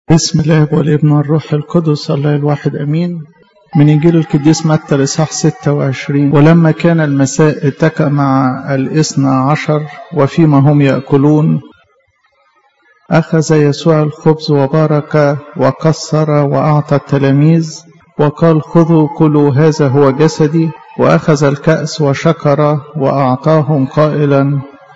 بسم الله والابن والروح القدس الله الواحد امين من انجيل القديس متى الاصحاح 26 ولما كان المساء اتكأ مع الاثنى عشر وفيما هم يأكلون أخذ يسوع الخبز وبارك وكسر وأعطى التلاميذ وقال خذوا كلوا هذا هو جسدي وأخذ الكأس وشكر وأعطاهم قائلا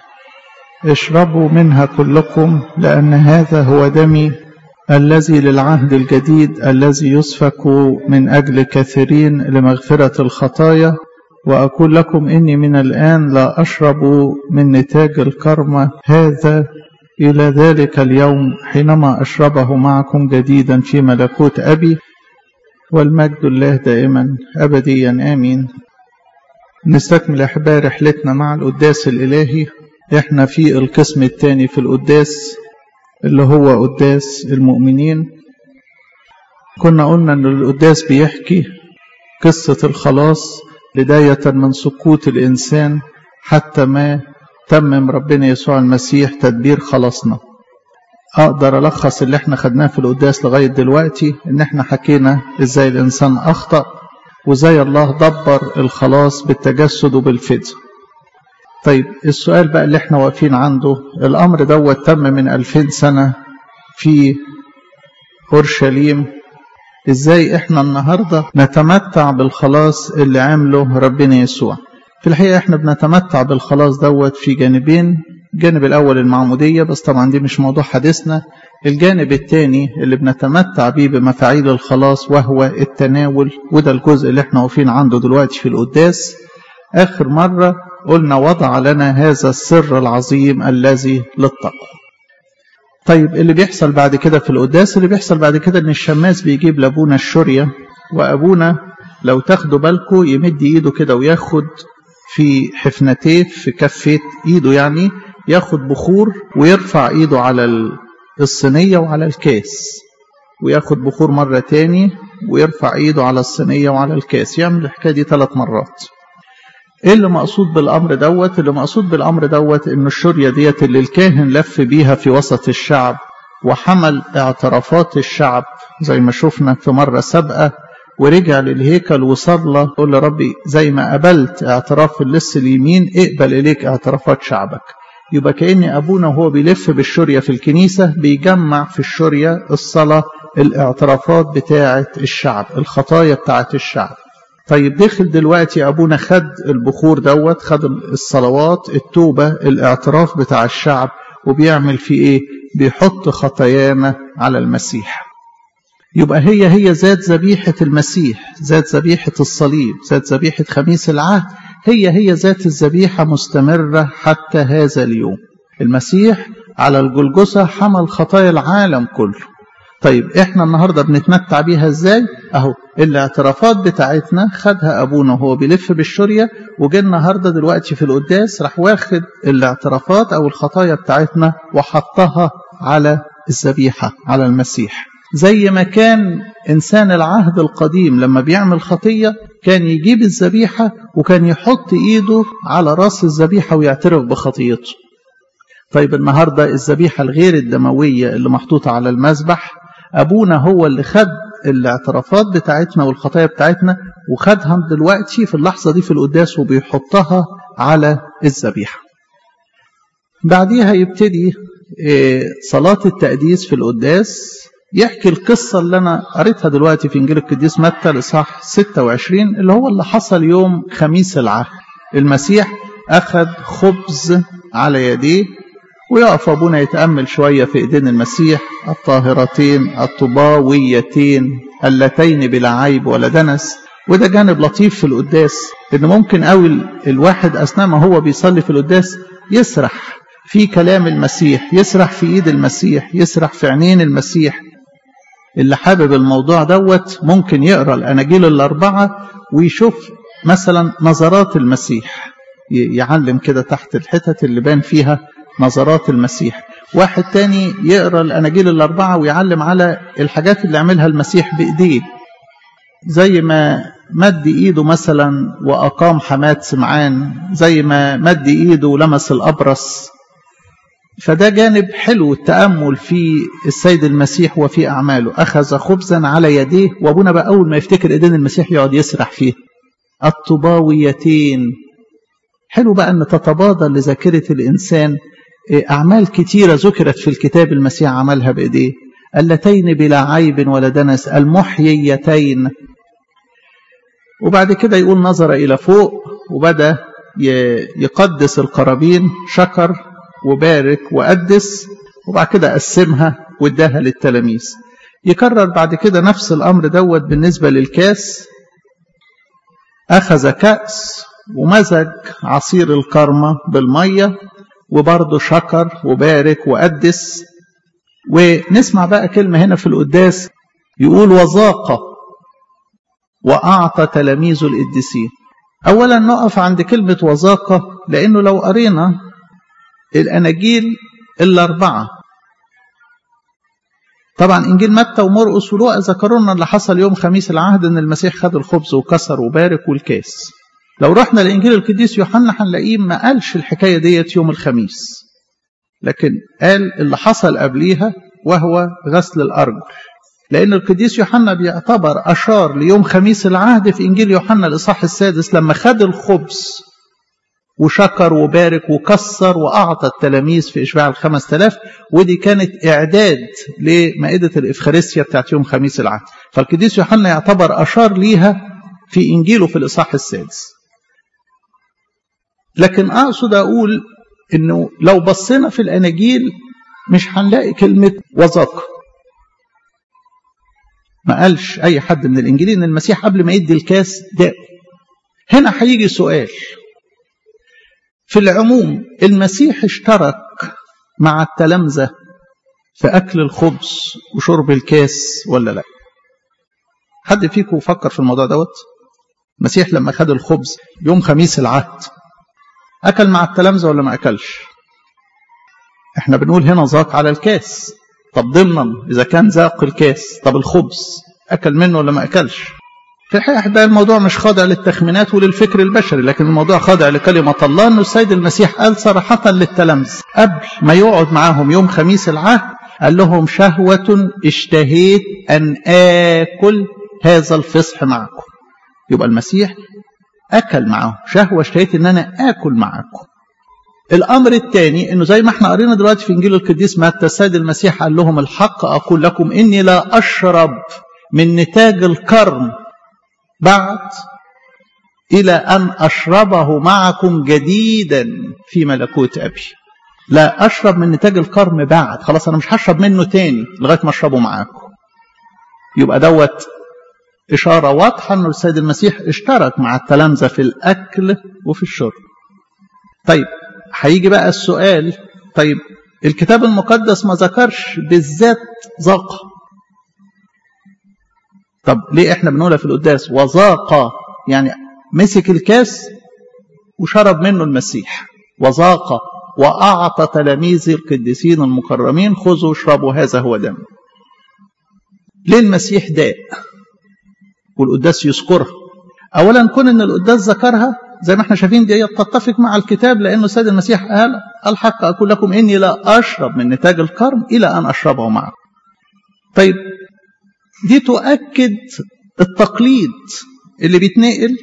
اشربوا منها كلكم لأن هذا هو دمي الذي للعهد الجديد الذي يسفك من أجل كثيرين لمغفرة الخطايا وأقول لكم إني من الآن لا أشرب من نتاج الكرمة هذا إلى ذلك اليوم حينما أشربه معكم جديدا في ملكوت أبي والمجد الله دائما أبديا آمين نستكمل أحباء رحلتنا مع القداس الإلهي إحنا في القسم الثاني في القداس اللي هو قداس المؤمنين كنا قلنا ان القداس بيحكي قصة الخلاص بداية من سقوط الإنسان حتى ما تمم ربنا يسوع المسيح تدبير خلاصنا أقدر ألخص اللي احنا خدناه في القداس لغاية دلوقتي إن احنا حكينا إزاي الإنسان أخطأ وإزاي الله دبر الخلاص بالتجسد وبالفداء طيب السؤال بقى اللي احنا واقفين عنده الأمر دوت تم من ألفين سنة في أورشليم ازاي احنا النهاردة نتمتع بالخلاص اللي عمله ربنا يسوع في الحقيقة احنا بنتمتع بالخلاص دوت في جانبين الجانب الأول المعمودية بس طبعا دي مش موضوع حديثنا الجانب الثاني اللي بنتمتع بيه بمفاعيل الخلاص وهو التناول وده الجزء اللي احنا واقفين عنده دلوقتي في القداس آخر مرة قلنا وضع لنا هذا السر العظيم الذي للتقوى طيب اللي بيحصل بعد كده في القداس اللي بيحصل بعد كده ان الشماس بيجيب لابونا الشورية وابونا لو تاخدوا بالكم يمد ايده كده وياخد في حفنتيه في كفة ايده يعني ياخد بخور ويرفع ايده على الصينية وعلى الكاس وياخد بخور مرة تاني ويرفع ايده على الصينية وعلى الكاس يعمل الحكاية دي ثلاث مرات ايه اللي مقصود بالامر دوت اللي مقصود بالامر دوت ان الشورية ديت اللي الكاهن لف بيها في وسط الشعب وحمل اعترافات الشعب زي ما شفنا في مرة سابقة ورجع للهيكل وصلى قول يا ربي زي ما قبلت اعتراف اللص اليمين اقبل اليك اعترافات شعبك يبقى كأن أبونا وهو بيلف بالشورية في الكنيسة بيجمع في الشورية الصلاة الاعترافات بتاعة الشعب الخطايا بتاعة الشعب طيب دخل دلوقتي أبونا خد البخور دوت خد الصلوات التوبة الاعتراف بتاع الشعب وبيعمل فيه إيه بيحط خطايانا على المسيح يبقى هي هي ذات ذبيحة المسيح ذات ذبيحة الصليب ذات ذبيحة خميس العهد هي هي ذات الذبيحة مستمرة حتى هذا اليوم المسيح على الجلجسة حمل خطايا العالم كله طيب احنا النهارده بنتمتع بيها ازاي اهو الاعترافات بتاعتنا خدها ابونا وهو بيلف بالشوريه وجه النهارده دلوقتي في القداس راح واخد الاعترافات او الخطايا بتاعتنا وحطها على الذبيحه على المسيح زي ما كان انسان العهد القديم لما بيعمل خطيه كان يجيب الذبيحه وكان يحط ايده على راس الذبيحه ويعترف بخطيته طيب النهارده الذبيحه الغير الدمويه اللي محطوطه على المذبح ابونا هو اللي خد الاعترافات بتاعتنا والخطايا بتاعتنا وخدها دلوقتي في اللحظه دي في القداس وبيحطها على الذبيحه بعديها يبتدي صلاه التقديس في القداس يحكي القصة اللي أنا قريتها دلوقتي في إنجيل القديس متى الإصحاح 26 اللي هو اللي حصل يوم خميس العهد المسيح أخذ خبز على يديه ويقف أبونا يتأمل شوية في إيدين المسيح الطاهرتين الطباويتين اللتين بلا عيب ولا دنس وده جانب لطيف في القداس إن ممكن قوي الواحد أثناء ما هو بيصلي في القداس يسرح في كلام المسيح يسرح في إيد المسيح يسرح في عينين المسيح اللي حابب الموضوع دوت ممكن يقرأ الأناجيل الأربعة ويشوف مثلا نظرات المسيح يعلم كده تحت الحتت اللي بان فيها نظرات المسيح واحد تاني يقرا الاناجيل الاربعه ويعلم على الحاجات اللي عملها المسيح بايديه زي ما مد ايده مثلا واقام حماه سمعان زي ما مد ايده ولمس الابرص فده جانب حلو التأمل في السيد المسيح وفي أعماله أخذ خبزا على يديه وأبونا بقى أول ما يفتكر إيدين المسيح يقعد يسرح فيه الطباويتين حلو بقى أن تتبادر لذاكرة الإنسان أعمال كتيرة ذكرت في الكتاب المسيح عملها بإيديه اللتين بلا عيب ولا دنس المحييتين وبعد كده يقول نظر إلى فوق وبدأ يقدس القرابين شكر وبارك وقدس وبعد كده قسمها واداها للتلاميذ يكرر بعد كده نفس الأمر دوت بالنسبة للكاس أخذ كأس ومزج عصير الكرمة بالمية وبرضه شكر وبارك وقدس ونسمع بقى كلمة هنا في القداس يقول وذاق وأعطى تلاميذه القديسين أولا نقف عند كلمة وذاق لأنه لو قرينا الأناجيل الأربعة طبعا إنجيل متى ومرقس ولوقا ذكروا لنا اللي حصل يوم خميس العهد إن المسيح خد الخبز وكسر وبارك والكاس لو رحنا لإنجيل القديس يوحنا هنلاقيه ما قالش الحكاية ديت يوم الخميس لكن قال اللي حصل قبليها وهو غسل الأرجل لأن القديس يوحنا بيعتبر أشار ليوم خميس العهد في إنجيل يوحنا الإصحاح السادس لما خد الخبز وشكر وبارك وكسر وأعطى التلاميذ في إشباع الخمس تلاف ودي كانت إعداد لمائدة الإفخارستيا بتاعت يوم خميس العهد فالقديس يوحنا يعتبر أشار ليها في إنجيله في الإصحاح السادس لكن أقصد أقول إنه لو بصينا في الأناجيل مش هنلاقي كلمة وذاق ما قالش أي حد من الإنجيلين إن المسيح قبل ما يدي الكاس داء هنا هيجي سؤال في العموم المسيح اشترك مع التلامذة في أكل الخبز وشرب الكاس ولا لا حد فيكم فكر في الموضوع دوت المسيح لما خد الخبز يوم خميس العهد أكل مع التلامذة ولا ما أكلش احنا بنقول هنا ذاق على الكاس طب ضمنا إذا كان ذاق الكاس طب الخبز أكل منه ولا ما أكلش في الحقيقة ده الموضوع مش خاضع للتخمينات وللفكر البشري لكن الموضوع خاضع لكلمة الله أنه السيد المسيح قال صراحة للتلامذة قبل ما يقعد معاهم يوم خميس العهد قال لهم شهوة اشتهيت أن آكل هذا الفصح معكم يبقى المسيح أكل معهم شهوة اشتهيت أن أنا آكل معكم الأمر الثاني أنه زي ما احنا قرينا دلوقتي في إنجيل القديس متى السيد المسيح قال لهم الحق أقول لكم إني لا أشرب من نتاج الكرم بعد إلى أن أشربه معكم جديدا في ملكوت أبي لا أشرب من نتاج الكرم بعد خلاص أنا مش هشرب منه تاني لغاية ما أشربه معاكم يبقى دوت إشارة واضحة أن السيد المسيح اشترك مع التلامذة في الأكل وفي الشرب طيب هيجي بقى السؤال طيب الكتاب المقدس ما ذكرش بالذات ذاق طب ليه احنا بنقولها في القداس وذاق يعني مسك الكاس وشرب منه المسيح وذاق وأعطى تلاميذ القديسين المكرمين خذوا اشربوا هذا هو دم ليه المسيح داء والقداس يذكرها أولا كون أن القداس ذكرها زي ما احنا شايفين دي تتفق مع الكتاب لأنه السيد المسيح قال الحق أقول لكم إني لا أشرب من نتاج الكرم إلى أن أشربه معكم طيب دي تؤكد التقليد اللي بيتنقل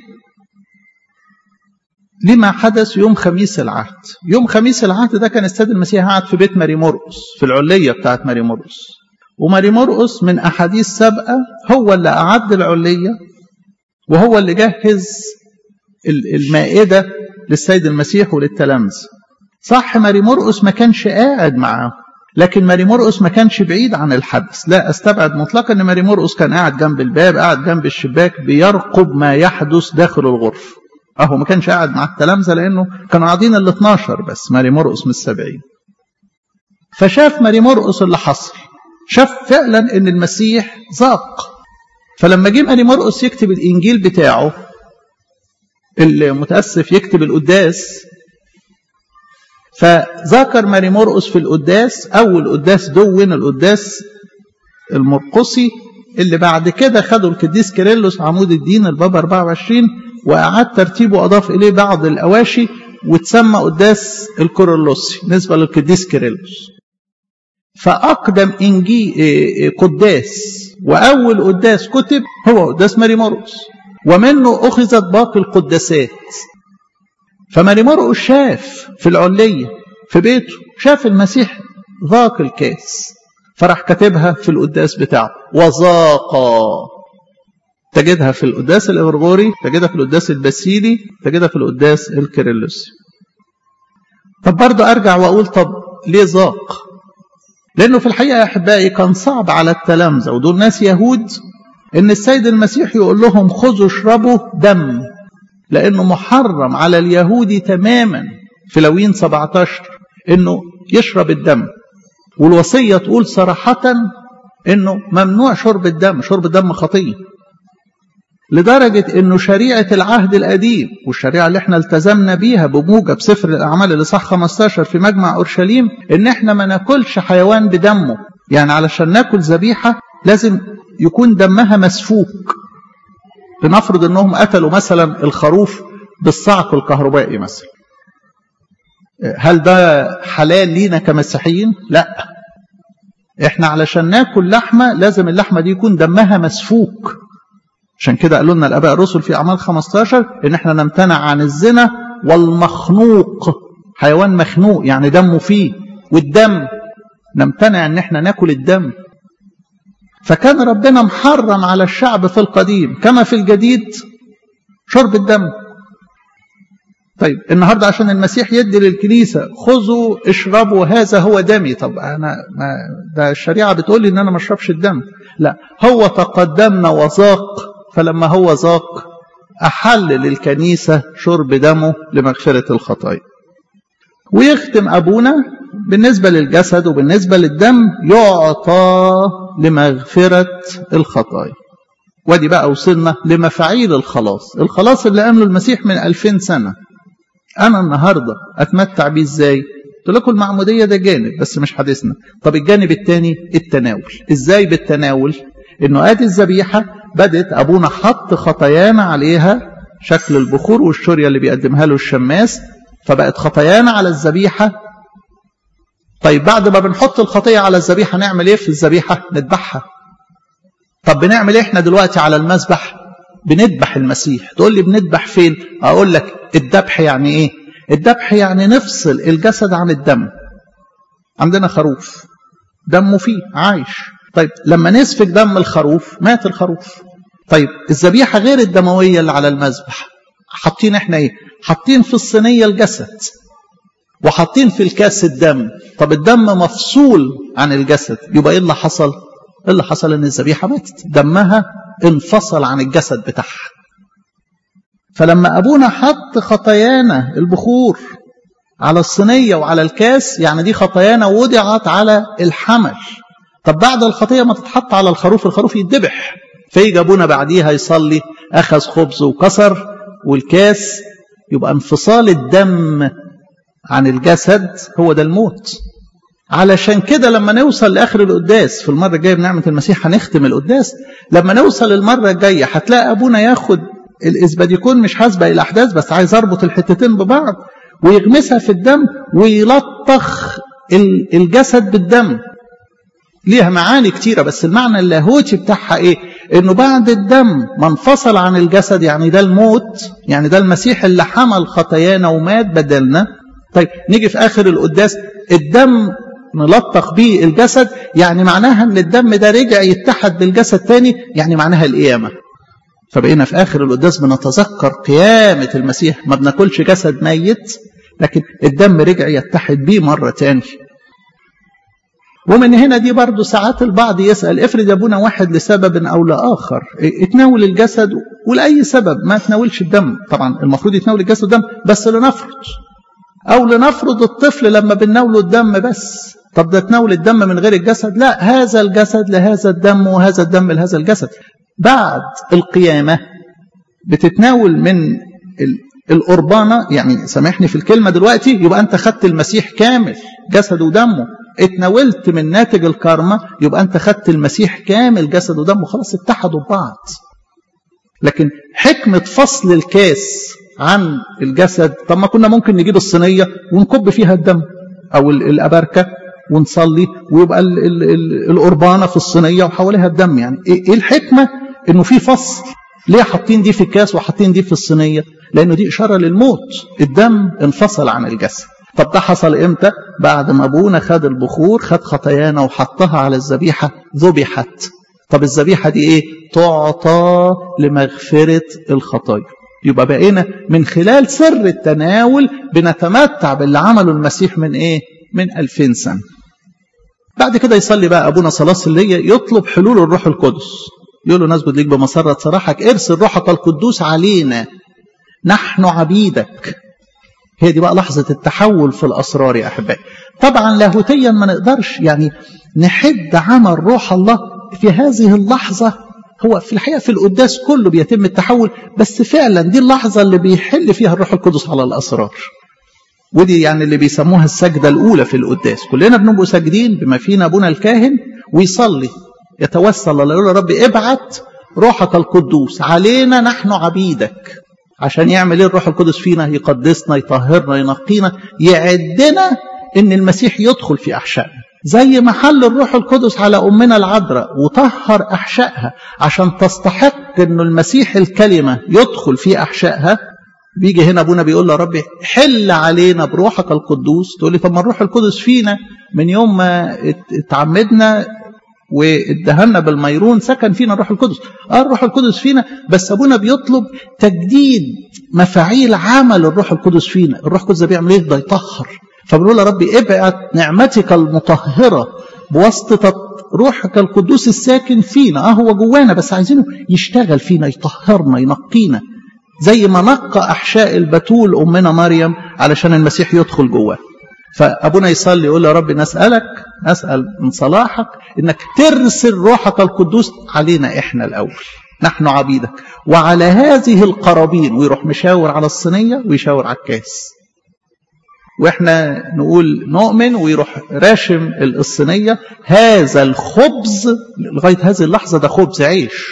لما حدث يوم خميس العهد يوم خميس العهد ده كان السيد المسيح قاعد في بيت ماري مرقس في العلية بتاعت ماري مرقس وماري مرقس من أحاديث سابقة هو اللي أعد العلية وهو اللي جهز المائدة للسيد المسيح وللتلامذة صح ماري مرقس ما كانش قاعد معاه لكن ماري مرقس ما كانش بعيد عن الحدث لا استبعد مطلقا ان ماري مرقس كان قاعد جنب الباب قاعد جنب الشباك بيرقب ما يحدث داخل الغرفة اهو ما كانش قاعد مع التلامذة لانه كانوا قاعدين ال 12 بس ماري مرقس من السبعين فشاف ماري مرقس اللي حصل شاف فعلا ان المسيح ذاق فلما جه ماري مرقس يكتب الانجيل بتاعه المتاسف يكتب القداس فذكر ماري مرقس في القداس أول قداس دون القداس المرقسي اللي بعد كده خدوا القديس كيرلس عمود الدين البابا 24 وأعاد ترتيبه وأضاف إليه بعض الأواشي وتسمى قداس الكورولوسي نسبة للقديس كيرلس فأقدم إنجيل قداس وأول قداس كتب هو قداس ماري مرقس ومنه أخذت باقي القداسات فماري مرقس شاف في العلية في بيته شاف المسيح ذاق الكاس فراح كاتبها في القداس بتاعه وذاق تجدها في القداس الإغرغوري تجدها في القداس البسيلي تجدها في القداس الكيرلسي طب برضه أرجع وأقول طب ليه ذاق لأنه في الحقيقة يا أحبائي كان صعب على التلامذة ودول ناس يهود إن السيد المسيح يقول لهم خذوا اشربوا دم لأنه محرم على اليهودي تماما في لوين 17 إنه يشرب الدم والوصية تقول صراحة إنه ممنوع شرب الدم شرب الدم خطية لدرجة إنه شريعة العهد القديم والشريعة اللي احنا التزمنا بيها بموجب سفر الأعمال اللي صح 15 في مجمع أورشليم إن احنا ما ناكلش حيوان بدمه يعني علشان ناكل ذبيحة لازم يكون دمها مسفوك لنفرض انهم قتلوا مثلا الخروف بالصعق الكهربائي مثلا هل ده حلال لينا كمسيحيين لا احنا علشان ناكل لحمة لازم اللحمة دي يكون دمها مسفوك عشان كده قالوا لنا الاباء الرسل في اعمال 15 ان احنا نمتنع عن الزنا والمخنوق حيوان مخنوق يعني دمه فيه والدم نمتنع ان احنا ناكل الدم فكان ربنا محرم على الشعب في القديم كما في الجديد شرب الدم طيب النهارده عشان المسيح يدي للكنيسه خذوا اشربوا هذا هو دمي طب انا ما ده الشريعه بتقول لي ان انا ما اشربش الدم لا هو تقدمنا وذاق فلما هو ذاق احل للكنيسه شرب دمه لمغفره الخطايا ويختم ابونا بالنسبه للجسد وبالنسبه للدم يعطى لمغفره الخطايا ودي بقى وصلنا لمفاعيل الخلاص الخلاص اللي عمله المسيح من ألفين سنة أنا النهاردة أتمتع بيه إزاي قلت لكم المعمودية ده جانب بس مش حديثنا طب الجانب الثاني التناول إزاي بالتناول إنه آدي الذبيحة بدت أبونا حط خطايانا عليها شكل البخور والشورية اللي بيقدمها له الشماس فبقت خطايانا على الذبيحة طيب بعد ما بنحط الخطية على الذبيحة نعمل ايه في الذبيحة نذبحها طب بنعمل ايه احنا دلوقتي على المذبح بنذبح المسيح تقول لي بنذبح فين اقول لك الذبح يعني ايه الذبح يعني نفصل الجسد عن الدم عندنا خروف دمه فيه عايش طيب لما نسفك دم الخروف مات الخروف طيب الذبيحة غير الدموية اللي على المذبح حاطين احنا ايه حاطين في الصينية الجسد وحاطين في الكاس الدم طب الدم مفصول عن الجسد يبقى ايه اللي حصل ايه اللي حصل ان الذبيحه ماتت دمها انفصل عن الجسد بتاعها فلما ابونا حط خطايانا البخور على الصينيه وعلى الكاس يعني دي خطايانا وضعت على الحمل طب بعد الخطيه ما تتحط على الخروف الخروف يتذبح فيجي ابونا بعديها يصلي اخذ خبز وكسر والكاس يبقى انفصال الدم عن الجسد هو ده الموت علشان كده لما نوصل لاخر القداس في المره الجايه بنعمه المسيح هنختم القداس لما نوصل المره الجايه هتلاقي ابونا ياخد الاسباديكون مش حاسبه الاحداث بس عايز اربط الحتتين ببعض ويغمسها في الدم ويلطخ الجسد بالدم ليها معاني كتيرة بس المعنى اللاهوتي بتاعها ايه انه بعد الدم ما انفصل عن الجسد يعني ده الموت يعني ده المسيح اللي حمل خطايانا ومات بدلنا طيب نيجي في اخر القداس الدم نلطخ بيه الجسد يعني معناها ان الدم ده رجع يتحد بالجسد تاني يعني معناها القيامه فبقينا في اخر القداس بنتذكر قيامه المسيح ما بناكلش جسد ميت لكن الدم رجع يتحد بيه مره تاني ومن هنا دي برضو ساعات البعض يسأل افرض يا ابونا واحد لسبب أو لآخر اتناول الجسد ولأي سبب ما تناولش الدم طبعا المفروض يتناول الجسد والدم بس لنفرض أو لنفرض الطفل لما بنناوله الدم بس طب ده تناول الدم من غير الجسد لا هذا الجسد لهذا الدم وهذا الدم لهذا الجسد بعد القيامة بتتناول من القربانة يعني سامحني في الكلمة دلوقتي يبقى أنت خدت المسيح كامل جسد ودمه اتناولت من ناتج الكارما يبقى أنت خدت المسيح كامل جسد ودمه خلاص اتحدوا ببعض لكن حكمة فصل الكاس عن الجسد طب ما كنا ممكن نجيب الصينية ونكب فيها الدم أو الأبركة ونصلي ويبقى ال ال ال القربانة في الصينية وحواليها الدم يعني إيه الحكمة إنه في فصل ليه حاطين دي في الكاس وحاطين دي في الصينية لأنه دي إشارة للموت الدم انفصل عن الجسد طب ده حصل امتى بعد ما ابونا خد البخور خد خطايانا وحطها على الذبيحة ذبحت طب الذبيحة دي ايه تعطى لمغفرة الخطايا يبقى بقينا من خلال سر التناول بنتمتع باللي عمله المسيح من ايه من ألفين سنة بعد كده يصلي بقى أبونا صلاة سلية يطلب حلول الروح القدس يقول له نسجد ليك بمسرة صراحك ارسل روحك القدوس علينا نحن عبيدك هي دي بقى لحظة التحول في الأسرار يا أحبائي طبعا لاهوتيا ما نقدرش يعني نحد عمل روح الله في هذه اللحظة هو في الحقيقة في القداس كله بيتم التحول بس فعلا دي اللحظة اللي بيحل فيها الروح القدس على الأسرار ودي يعني اللي بيسموها السجدة الأولى في القداس كلنا بنبقوا ساجدين بما فينا أبونا الكاهن ويصلي يتوسل الله يقول يا رب ابعت روحك القدوس علينا نحن عبيدك عشان يعمل ايه الروح القدس فينا يقدسنا يطهرنا ينقينا يعدنا ان المسيح يدخل في احشائنا زي ما حل الروح القدس على امنا العذراء وطهر احشائها عشان تستحق انه المسيح الكلمه يدخل في احشائها بيجي هنا ابونا بيقول له ربي حل علينا بروحك القدوس تقول لي طب ما الروح القدس فينا من يوم ما اتعمدنا وادهنا بالميرون سكن فينا الروح القدس اه الروح القدس فينا بس ابونا بيطلب تجديد مفاعيل عمل الروح القدس فينا الروح القدس ده بيعمل ايه ده يطهر فبنقول يا ربي ابعت نعمتك المطهره بواسطه روحك القدوس الساكن فينا اه هو جوانا بس عايزينه يشتغل فينا يطهرنا ينقينا زي ما نقى احشاء البتول امنا مريم علشان المسيح يدخل جواه فابونا يصلي يقول يا رب نسالك نسال من صلاحك انك ترسل روحك القدوس علينا احنا الاول نحن عبيدك وعلى هذه القرابين ويروح مشاور على الصينيه ويشاور على الكاس واحنا نقول نؤمن ويروح راشم الصينيه هذا الخبز لغايه هذه اللحظه ده خبز عيش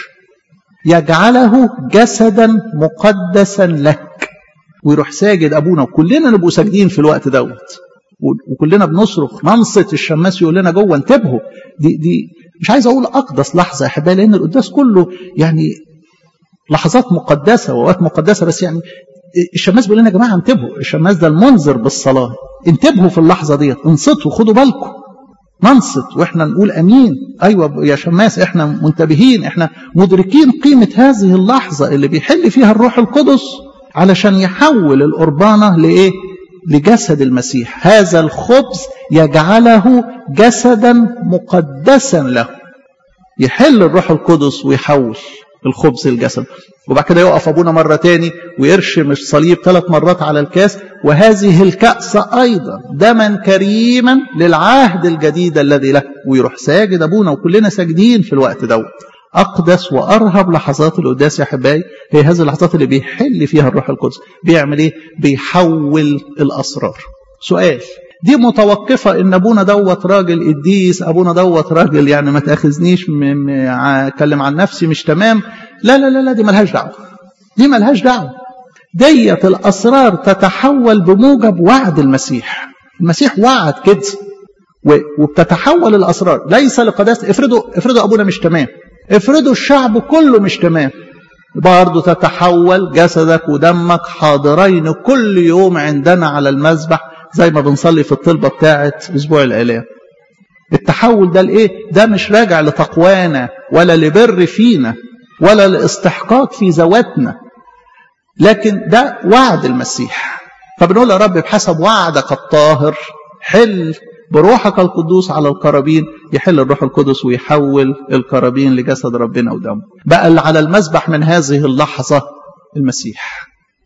يجعله جسدا مقدسا لك ويروح ساجد ابونا وكلنا نبقوا ساجدين في الوقت دوت وكلنا بنصرخ ننصت الشماس يقول لنا جوه انتبهوا دي دي مش عايز اقول اقدس لحظه يا احبائي لان القداس كله يعني لحظات مقدسه واوقات مقدسه بس يعني الشماس بيقول لنا يا جماعه انتبهوا الشماس ده المنذر بالصلاه انتبهوا في اللحظه ديت انصتوا خدوا بالكم ننصت واحنا نقول امين ايوه يا شماس احنا منتبهين احنا مدركين قيمه هذه اللحظه اللي بيحل فيها الروح القدس علشان يحول القربانه لايه لجسد المسيح هذا الخبز يجعله جسدا مقدسا له يحل الروح القدس ويحول الخبز الجسد وبعد كده يقف ابونا مره تاني ويرشم الصليب ثلاث مرات على الكاس وهذه الكأس ايضا دما كريما للعهد الجديد الذي له ويروح ساجد ابونا وكلنا ساجدين في الوقت دوت اقدس وارهب لحظات القداس يا احبائي هي هذه اللحظات اللي بيحل فيها الروح القدس بيعمل ايه بيحول الاسرار سؤال دي متوقفه ان ابونا دوت راجل قديس ابونا دوت راجل يعني ما تاخذنيش اتكلم عن نفسي مش تمام لا لا لا لا دي ملهاش دعوه دي ملهاش دعوه ديت الاسرار تتحول بموجب وعد المسيح المسيح وعد كده وبتتحول الاسرار ليس لقداسه افرضوا افرضوا ابونا مش تمام افرضوا الشعب كله مش تمام برضه تتحول جسدك ودمك حاضرين كل يوم عندنا على المذبح زي ما بنصلي في الطلبة بتاعة أسبوع الآلام التحول ده لإيه؟ ده مش راجع لتقوانا ولا لبر فينا ولا لاستحقاق في ذواتنا لكن ده وعد المسيح فبنقول يا رب بحسب وعدك الطاهر حل بروحك القدوس على القرابين يحل الروح القدس ويحول القرابين لجسد ربنا ودمه بقى اللي على المذبح من هذه اللحظة المسيح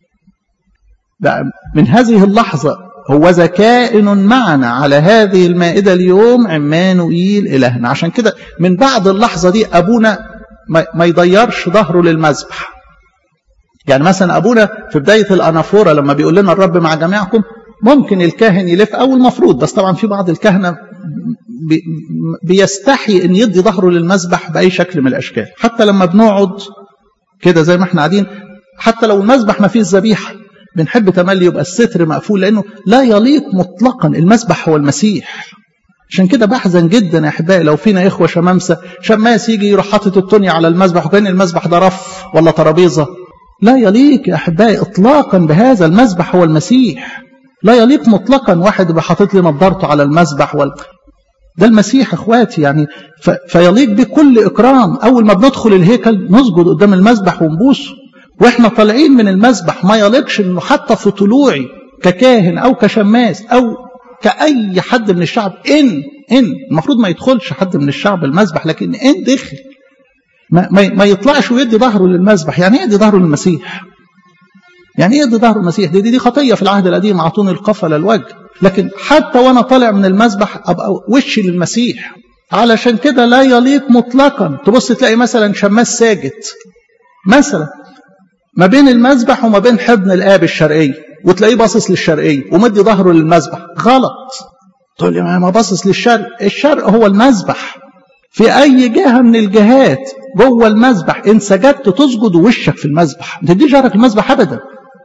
بقى من هذه اللحظة هو كائن معنا على هذه المائدة اليوم عمانوئيل إلهنا عشان كده من بعد اللحظة دي أبونا ما يضيرش ظهره للمذبح يعني مثلا أبونا في بداية الأنافورة لما بيقول لنا الرب مع جميعكم ممكن الكاهن يلف أو المفروض بس طبعا في بعض الكهنة بي بيستحي ان يدي ظهره للمذبح باي شكل من الاشكال حتى لما بنقعد كده زي ما احنا قاعدين حتى لو المذبح ما فيش ذبيحه بنحب تملي يبقى الستر مقفول لانه لا يليق مطلقا المسبح هو المسيح عشان كده بحزن جدا يا احبائي لو فينا اخوه شمامسه شماس يجي يروح حاطط التونيا على المسبح وكان المسبح ده رف ولا ترابيزه لا يليق يا احبائي اطلاقا بهذا المسبح هو المسيح لا يليق مطلقا واحد يبقى حاطط لي نظارته على المسبح وال... ده المسيح اخواتي يعني ف... فيليق بكل اكرام اول ما بندخل الهيكل نسجد قدام المسبح ونبوسه واحنا طالعين من المسبح ما يليقش انه حتى في طلوعي ككاهن او كشماس او كأي حد من الشعب إن إن المفروض ما يدخلش حد من الشعب المسبح لكن إن دخل ما, ما, ما يطلعش ويدي ظهره للمسبح يعني ايه يدي ظهره للمسيح يعني ايه يدي ظهره للمسيح دي, دي دي خطيه في العهد القديم اعطوني القفل الوجه لكن حتى وانا طالع من المسبح ابقى وشي للمسيح علشان كده لا يليق مطلقا تبص تلاقي مثلا شماس ساجد مثلا ما بين المسبح وما بين حضن الاب الشرقيه وتلاقيه باصص للشرقيه ومدي ظهره للمسبح غلط تقول لي ما باصص للشرق الشرق هو المسبح في اي جهه من الجهات جوه المسبح ان سجدت تسجد وشك في المسبح ما تديش ظهرك المسبح ابدا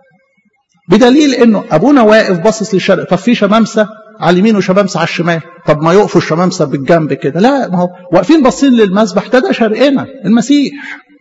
بدليل انه ابونا واقف باصص للشرق طب في شمامسه على اليمين وشمامسه على الشمال طب ما يقفوا الشمامسه بالجنب كده لا ما هو واقفين باصين للمسبح ده ده شرقنا المسيح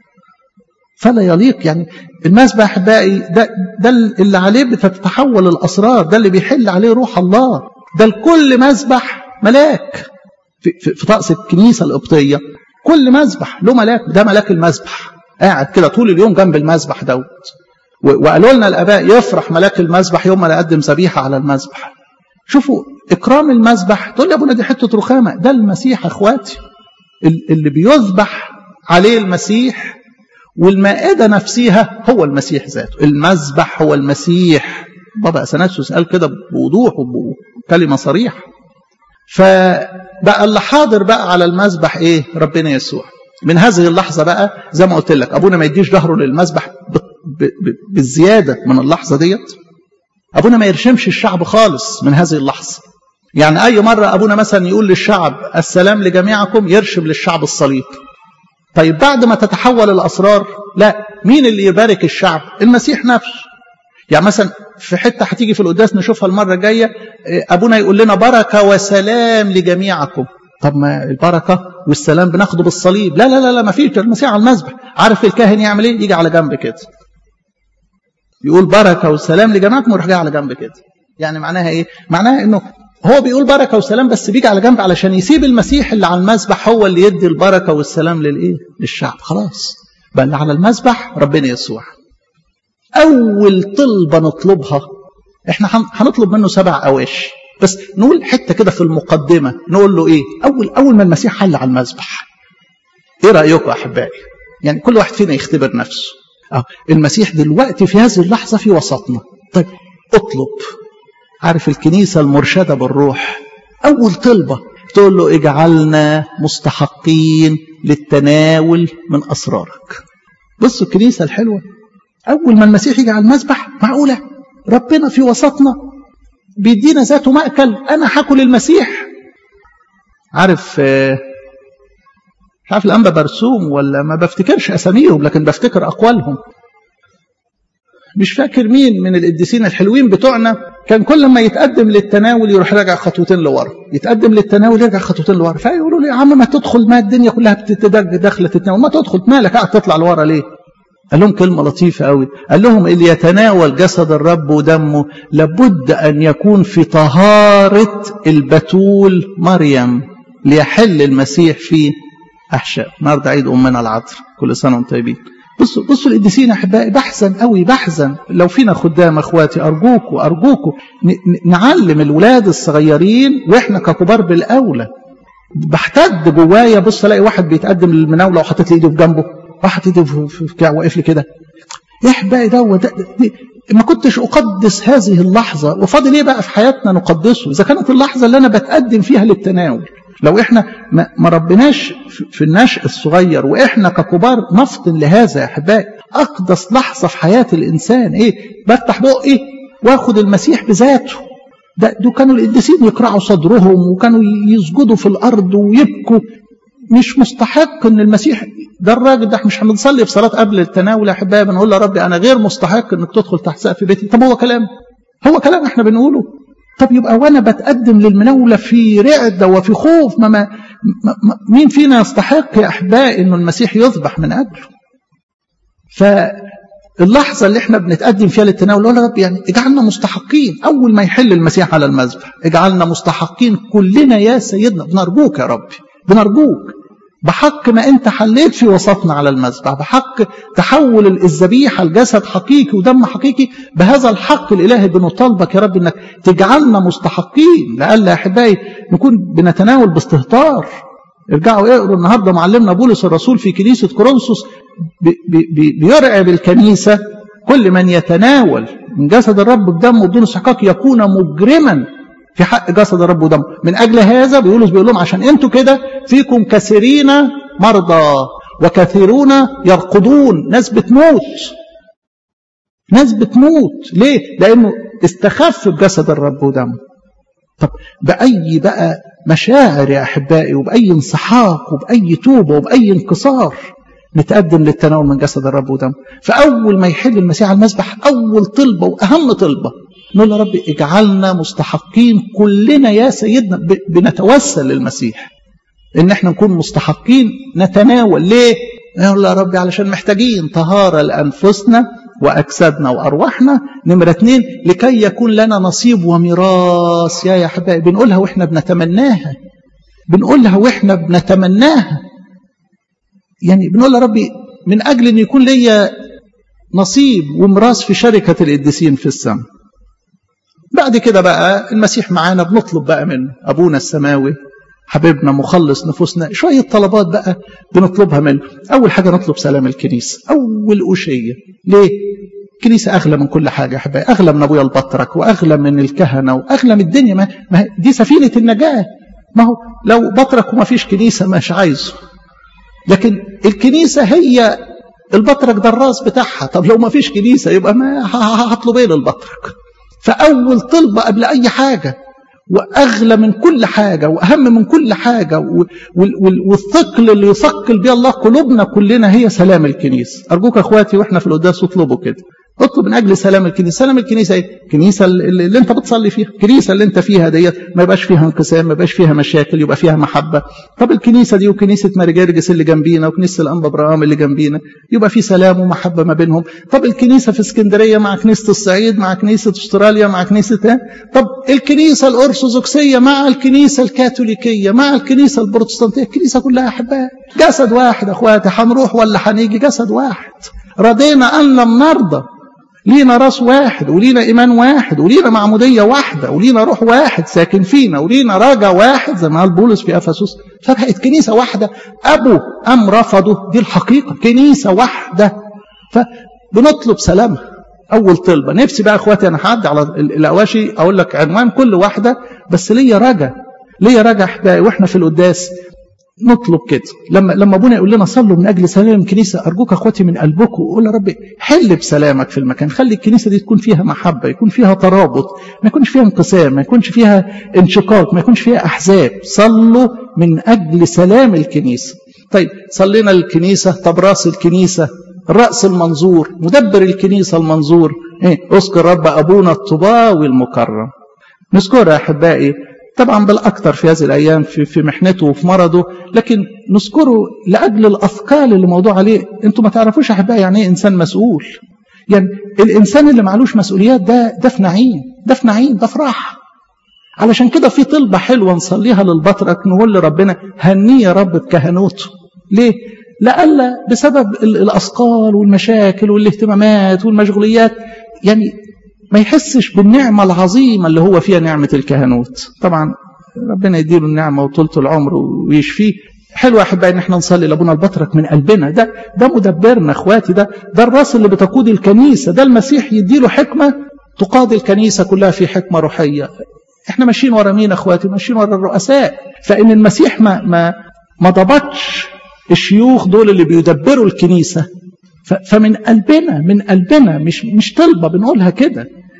فلا يليق يعني المسبح باقي ده ده اللي عليه بتتحول الاسرار ده اللي بيحل عليه روح الله ده الكل مسبح ملاك في, في, في طقس الكنيسه القبطيه كل مسبح له ملاك ده ملاك المسبح قاعد كده طول اليوم جنب المسبح دوت وقالوا لنا الاباء يفرح ملاك المسبح يوم ما نقدم ذبيحه على المسبح شوفوا اكرام المسبح تقول لي يا ابونا دي حته رخامه ده المسيح اخواتي اللي بيذبح عليه المسيح والمائده نفسها هو المسيح ذاته المسبح هو المسيح بابا اثناسيوس قال كده بوضوح وبكلمه صريحه فبقى اللي حاضر بقى على المسبح ايه ربنا يسوع من هذه اللحظة بقى زي ما قلت لك أبونا ما يديش ظهره للمسبح بالزيادة من اللحظة ديت أبونا ما يرشمش الشعب خالص من هذه اللحظة يعني أي مرة أبونا مثلا يقول للشعب السلام لجميعكم يرشم للشعب الصليب طيب بعد ما تتحول الأسرار لا مين اللي يبارك الشعب المسيح نفسه يعني مثلا في حتة هتيجي في القداس نشوفها المرة الجاية أبونا يقول لنا بركة وسلام لجميعكم طب ما البركة والسلام بناخده بالصليب لا لا لا لا ما فيش المسيح على المذبح عارف الكاهن يعمل ايه يجي على جنب كده يقول بركة وسلام لجماعتكم ويروح جاي على جنب كده يعني معناها ايه معناها انه هو بيقول بركة وسلام بس بيجي على جنب علشان يسيب المسيح اللي على المذبح هو اللي يدي البركة والسلام للايه للشعب خلاص بقى اللي على المذبح ربنا يسوع اول طلبة نطلبها احنا هنطلب منه سبع اواشي بس نقول حته كده في المقدمه نقول له ايه اول اول ما المسيح حل على المذبح ايه رايكم يا احبائي يعني كل واحد فينا يختبر نفسه اه المسيح دلوقتي في هذه اللحظه في وسطنا طيب اطلب عارف الكنيسه المرشده بالروح اول طلبه تقول له اجعلنا مستحقين للتناول من اسرارك بصوا الكنيسه الحلوه اول ما المسيح يجي على المذبح معقوله ربنا في وسطنا بيدينا ذاته مأكل أنا هاكل المسيح عارف مش عارف الأنبا برسوم ولا ما بفتكرش أساميهم لكن بفتكر أقوالهم مش فاكر مين من القديسين الحلوين بتوعنا كان كل ما يتقدم للتناول يروح راجع خطوتين لورا يتقدم للتناول يرجع خطوتين لورا فيقولوا له يا عم ما تدخل ما الدنيا كلها داخله تتناول ما تدخل مالك قاعد تطلع لورا ليه قال لهم كلمة لطيفة قوي قال لهم اللي يتناول جسد الرب ودمه لابد أن يكون في طهارة البتول مريم ليحل المسيح في أحشاء النهارده عيد أمنا العذراء كل سنة وانتم طيبين بصوا بصوا القديسين احبائي بحزن قوي بحزن لو فينا خدام اخواتي ارجوكوا ارجوكوا نعلم الولاد الصغيرين واحنا ككبار بالاولى بحتد جوايا بص الاقي واحد بيتقدم للمناوله وحاطط لي ايده في جنبه واحد ايده في بتاع واقف لي كده يا احبائي دوت ده ما كنتش اقدس هذه اللحظه وفاضل ايه بقى في حياتنا نقدسه اذا كانت اللحظه اللي انا بتقدم فيها للتناول لو احنا ما ربناش في النشء الصغير واحنا ككبار نفطن لهذا يا احبائي اقدس لحظه في حياه الانسان ايه بفتح بقي واخد المسيح بذاته ده دول كانوا القديسين يقرعوا صدرهم وكانوا يسجدوا في الارض ويبكوا مش مستحق ان المسيح ده الراجل ده مش هنصلي في صلاه قبل التناول يا احبائي بنقول له يا ربي انا غير مستحق انك تدخل تحت سقف بيتي طب هو كلام هو كلام احنا بنقوله طب يبقى وانا بتقدم للمناوله في رعده وفي خوف ما, ما, ما مين فينا يستحق يا احبائي انه المسيح يذبح من اجله فاللحظه اللي احنا بنتقدم فيها للتناول يا رب يعني اجعلنا مستحقين اول ما يحل المسيح على المذبح اجعلنا مستحقين كلنا يا سيدنا بنرجوك يا رب بنرجوك بحق ما انت حليت في وسطنا على المذبح بحق تحول الذبيحه لجسد حقيقي ودم حقيقي بهذا الحق الالهي بنطالبك يا رب انك تجعلنا مستحقين لألا يا احبائي نكون بنتناول باستهتار ارجعوا اقروا النهارده معلمنا بولس الرسول في كنيسه كورنثوس بي بي بيرعب الكنيسه كل من يتناول من جسد الرب بدمه بدون استحقاق يكون مجرما في حق جسد الرب ودمه من اجل هذا بيقولوا بيقول لهم عشان انتوا كده فيكم كثيرين مرضى وكثيرون يرقدون ناس بتموت ناس بتموت ليه لانه استخف بجسد الرب ودمه طب باي بقى مشاعر يا احبائي وباي انسحاق وباي توبه وباي انكسار نتقدم للتناول من جسد الرب ودمه فاول ما يحل المسيح على المذبح اول طلبه واهم طلبه نقول يا رب اجعلنا مستحقين كلنا يا سيدنا بنتوسل للمسيح ان احنا نكون مستحقين نتناول ليه يقول يا رب علشان محتاجين طهارة لأنفسنا وأجسادنا وأرواحنا نمرة اتنين لكي يكون لنا نصيب وميراث يا يا حبايبي بنقولها وإحنا بنتمناها بنقولها وإحنا بنتمناها يعني بنقول يا ربي من أجل أن يكون لي نصيب وميراث في شركة القديسين في السماء بعد كده بقى المسيح معانا بنطلب بقى منه أبونا السماوي حبيبنا مخلص نفوسنا شوية طلبات بقى بنطلبها منه أول حاجة نطلب سلام الكنيسة أول أشية ليه؟ الكنيسة أغلى من كل حاجة يا حبايبي أغلى من أبويا البطرك وأغلى من الكهنة وأغلى من الدنيا ما, ما دي سفينة النجاة ما هو لو بطرك وما فيش كنيسة مش عايزه لكن الكنيسة هي البطرك ده الراس بتاعها طب لو ما فيش كنيسة يبقى ما هطلب ايه للبطرك فأول طلبة قبل أي حاجة وأغلى من كل حاجة وأهم من كل حاجة والثقل اللي يثقل بيه الله قلوبنا كلنا هي سلام الكنيسة أرجوك أخواتي وإحنا في القداس اطلبوا كده اطلب من أجل سلام الكنيسة سلام الكنيسة إيه؟ الكنيسة اللي, اللي أنت بتصلي فيها الكنيسة اللي أنت فيها ديت ما يبقاش فيها انقسام ما يبقاش فيها مشاكل يبقى فيها محبة طب الكنيسة دي وكنيسة مارجرجس اللي جنبينا وكنيسة الأنبا برام اللي جنبينا يبقى في سلام ومحبة ما بينهم طب الكنيسة في اسكندرية مع كنيسة الصعيد مع كنيسة استراليا مع كنيسة إيه؟ طب الكنيسة الأرثوذكسية مع الكنيسة الكاثوليكية مع الكنيسة البروتستانتية الكنيسة كلها أحباء جسد واحد أخواتي هنروح ولا هنيجي جسد واحد رضينا أن لم نرضى لينا راس واحد ولينا إيمان واحد ولينا معمودية واحدة ولينا روح واحد ساكن فينا ولينا راجع واحد زي ما قال بولس في أفسس فبقت كنيسة واحدة أبو أم رفضوا دي الحقيقة كنيسة واحدة فبنطلب سلامها أول طلبة نفسي بقى أخواتي أنا هعدي على الأواشي أقول لك عنوان كل واحدة بس ليا رجا ليا رجا أحبائي وإحنا في القداس نطلب كده لما لما ابونا يقول لنا صلوا من اجل سلام الكنيسه ارجوك اخواتي من قلبكم وقول يا رب حل بسلامك في المكان خلي الكنيسه دي تكون فيها محبه يكون فيها ترابط ما يكونش فيها انقسام ما يكونش فيها انشقاق ما يكونش فيها احزاب صلوا من اجل سلام الكنيسه طيب صلينا الكنيسه طب راس الكنيسه الراس المنظور مدبر الكنيسه المنظور ايه اذكر رب ابونا الطباوي المكرم نذكرها يا احبائي طبعا بالأكثر في هذه الأيام في, في محنته وفي مرضه لكن نذكره لأجل الأثقال اللي موضوع عليه أنتم ما تعرفوش أحبائي يعني إيه إنسان مسؤول يعني الإنسان اللي معلوش مسؤوليات ده ده في نعيم ده في نعيم ده في راحة علشان كده في طلبة حلوة نصليها للبطرك نقول لربنا هنيه يا رب بكهنوته ليه؟ لألا بسبب الأثقال والمشاكل والاهتمامات والمشغوليات يعني ما يحسش بالنعمة العظيمة اللي هو فيها نعمة الكهنوت طبعا ربنا يديله النعمة وطولة العمر ويشفيه حلو يا احبائي ان احنا نصلي لابونا البطرك من قلبنا ده ده مدبرنا اخواتي ده ده الراس اللي بتقود الكنيسه ده المسيح يديله حكمه تقاضي الكنيسه كلها في حكمه روحيه احنا ماشيين ورا مين اخواتي ماشيين ورا الرؤساء فان المسيح ما ما ما ضبطش الشيوخ دول اللي بيدبروا الكنيسه فمن قلبنا من قلبنا مش مش طلبه بنقولها كده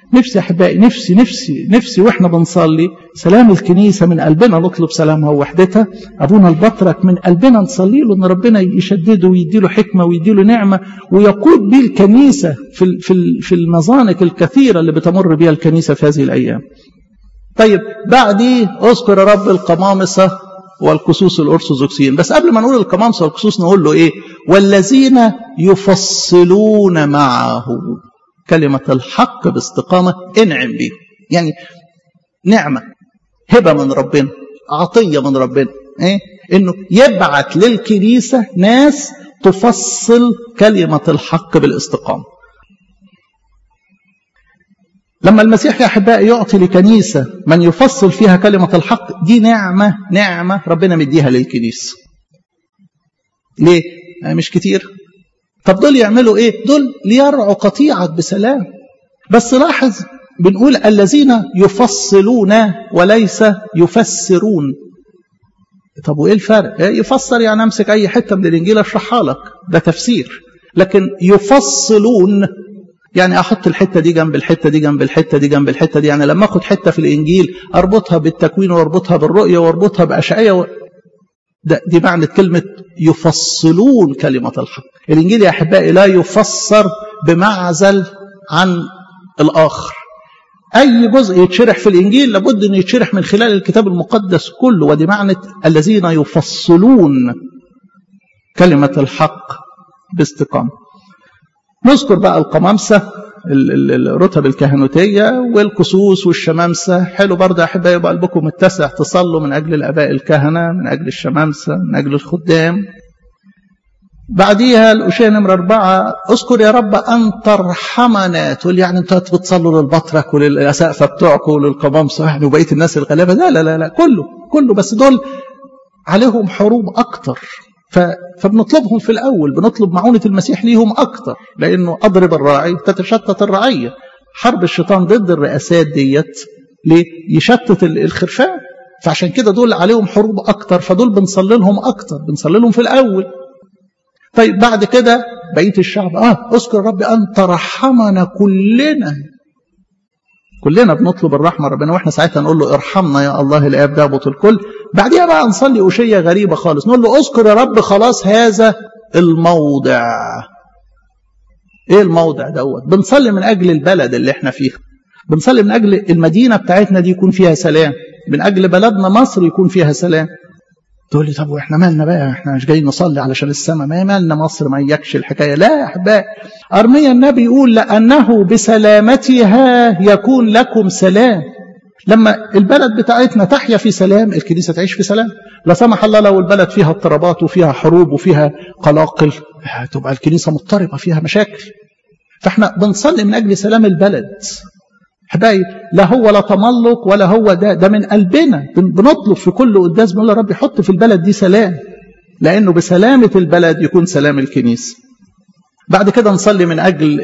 نفسي يا احبائي نفسي نفسي نفسي واحنا بنصلي سلام الكنيسه من قلبنا نطلب سلامها ووحدتها ابونا البطرك من قلبنا نصلي له ان ربنا يشدده ويديله حكمه ويديله نعمه ويقود بيه الكنيسه في في في المزانق الكثيره اللي بتمر بها الكنيسه في هذه الايام. طيب بعديه اذكر يا رب القمامصه والكسوس الارثوذكسيين بس قبل ما نقول القمامصه والكسوس نقول له ايه؟ والذين يفصلون معه كلمة الحق باستقامة انعم به يعني نعمة هبة من ربنا عطية من ربنا إيه؟ إنه يبعت للكنيسة ناس تفصل كلمة الحق بالاستقامة لما المسيح يا أحبائي يعطي لكنيسة من يفصل فيها كلمة الحق دي نعمة نعمة ربنا مديها للكنيسة ليه؟ مش كتير طب دول يعملوا ايه دول ليرعوا قطيعك بسلام بس لاحظ بنقول الذين يفصلون وليس يفسرون طب وايه الفرق إيه يفسر يعني امسك اي حته من الانجيل اشرحها لك ده تفسير لكن يفصلون يعني احط الحته دي جنب الحته دي جنب الحته دي جنب الحته دي يعني لما اخد حته في الانجيل اربطها بالتكوين واربطها بالرؤيه واربطها باشعياء و... ده دي معنى كلمة يفصلون كلمة الحق الإنجيل يا أحبائي لا يفسر بمعزل عن الآخر أي جزء يتشرح في الإنجيل لابد أن يتشرح من خلال الكتاب المقدس كله ودي معنى الذين يفصلون كلمة الحق باستقامة نذكر بقى القمامسة الرتب الكهنوتية والكسوس والشمامسة حلو برضه أحبائي يبقى قلبكم متسع تصلوا من أجل الآباء الكهنة من أجل الشمامسة من أجل الخدام بعديها الأشياء نمرة أربعة اذكر يا رب أن ترحمنا تقول يعني أنتوا بتصلوا للبطرك وللأسقفة بتوعكم وللقمامسة يعني وبقية الناس الغلابة لا لا لا لا كله كله بس دول عليهم حروب أكتر فبنطلبهم في الأول بنطلب معونة المسيح ليهم أكتر لأنه أضرب الراعي تتشتت الرعية حرب الشيطان ضد الرئاسات ديت ليه؟ يشتت الخرفان فعشان كده دول عليهم حروب أكتر فدول بنصلي لهم أكتر بنصلي لهم في الأول طيب بعد كده بقية الشعب آه اذكر ربي أن ترحمنا كلنا كلنا بنطلب الرحمة ربنا واحنا ساعتها نقول له ارحمنا يا الله الآب ضابط الكل بعديها بقى نصلي أشية غريبة خالص نقول له اذكر يا رب خلاص هذا الموضع ايه الموضع دوت بنصلي من أجل البلد اللي احنا فيها بنصلي من أجل المدينة بتاعتنا دي يكون فيها سلام من أجل بلدنا مصر يكون فيها سلام تقول لي طب واحنا مالنا بقى احنا مش جايين نصلي علشان السماء ما مالنا مصر ما يكش الحكايه لا يا احبائي ارميا النبي يقول لانه بسلامتها يكون لكم سلام لما البلد بتاعتنا تحيا في سلام الكنيسه تعيش في سلام لا سمح الله لو البلد فيها اضطرابات وفيها حروب وفيها قلاقل تبقى الكنيسه مضطربه فيها مشاكل فاحنا بنصلي من اجل سلام البلد حبايب لا هو لا تملق ولا هو ده ده من قلبنا بنطلب في كل قداس بنقول يا رب حط في البلد دي سلام لانه بسلامه البلد يكون سلام الكنيسه بعد كده نصلي من اجل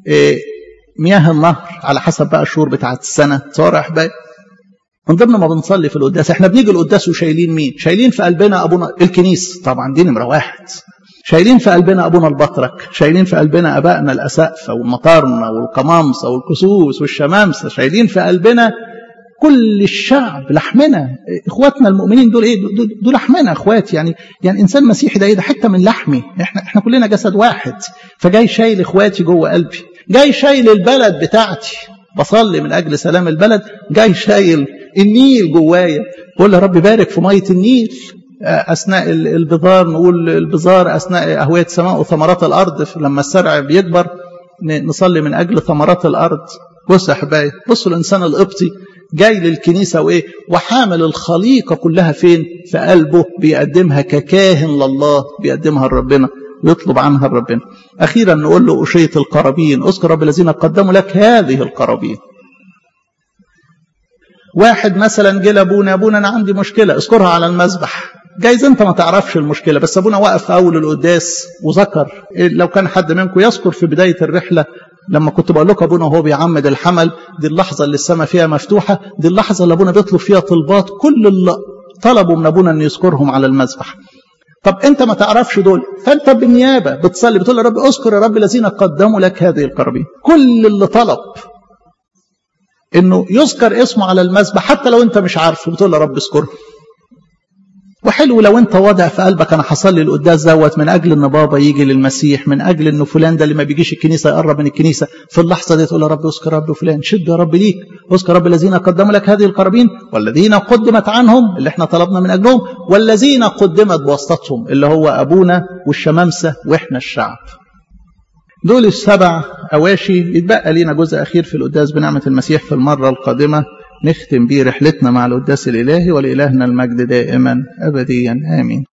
مياه النهر على حسب بقى الشهور بتاعت السنه صار يا احبائي من ضمن ما بنصلي في القداس احنا بنيجي القداس وشايلين مين شايلين في قلبنا ابونا الكنيسه طبعا دي نمره واحد شايلين في قلبنا ابونا البطرك شايلين في قلبنا ابائنا الاسقفه والمطارنه والقمامسه والكسوس والشمامسه شايلين في قلبنا كل الشعب لحمنا اخواتنا المؤمنين دول ايه دول, دول لحمنا اخوات يعني يعني انسان مسيحي ده ايه ده حته من لحمي احنا احنا كلنا جسد واحد فجاي شايل اخواتي جوه قلبي جاي شايل البلد بتاعتي بصلي من اجل سلام البلد جاي شايل النيل جوايا بقول يا رب بارك في ميه النيل اثناء البذار نقول البذار اثناء اهويه السماء وثمرات الارض لما الزرع بيكبر نصلي من اجل ثمرات الارض بص يا حبايبي بصوا الانسان القبطي جاي للكنيسه وايه وحامل الخليقه كلها فين في قلبه بيقدمها ككاهن لله بيقدمها لربنا ويطلب عنها لربنا اخيرا نقول له اشيه القرابين اذكر رب الذين قدموا لك هذه القرابين واحد مثلا جه لابونا ابونا انا عندي مشكله اذكرها على المذبح جايز انت ما تعرفش المشكله بس ابونا وقف في اول القداس وذكر لو كان حد منكم يذكر في بدايه الرحله لما كنت بقول لكم ابونا وهو بيعمد الحمل دي اللحظه اللي السماء فيها مفتوحه دي اللحظه اللي ابونا بيطلب فيها طلبات كل اللي طلبوا من ابونا ان يذكرهم على المذبح طب انت ما تعرفش دول فانت بالنيابه بتصلي بتقول يا رب اذكر يا رب الذين قدموا لك هذه القرابين كل اللي طلب انه يذكر اسمه على المذبح حتى لو انت مش عارفه بتقول يا رب اذكره وحلو لو انت واضع في قلبك انا حصل لي القداس دوت من اجل ان بابا يجي للمسيح من اجل ان فلان ده اللي ما بيجيش الكنيسه يقرب من الكنيسه في اللحظه دي تقول يا رب اذكر رب فلان شد يا رب ليك اذكر رب الذين قدموا لك هذه القرابين والذين قدمت عنهم اللي احنا طلبنا من اجلهم والذين قدمت بواسطتهم اللي هو ابونا والشمامسه واحنا الشعب دول السبع أواشي يتبقى لينا جزء أخير في القداس بنعمة المسيح في المرة القادمة نختم بيه رحلتنا مع القداس الإلهي ولإلهنا المجد دائما أبديا آمين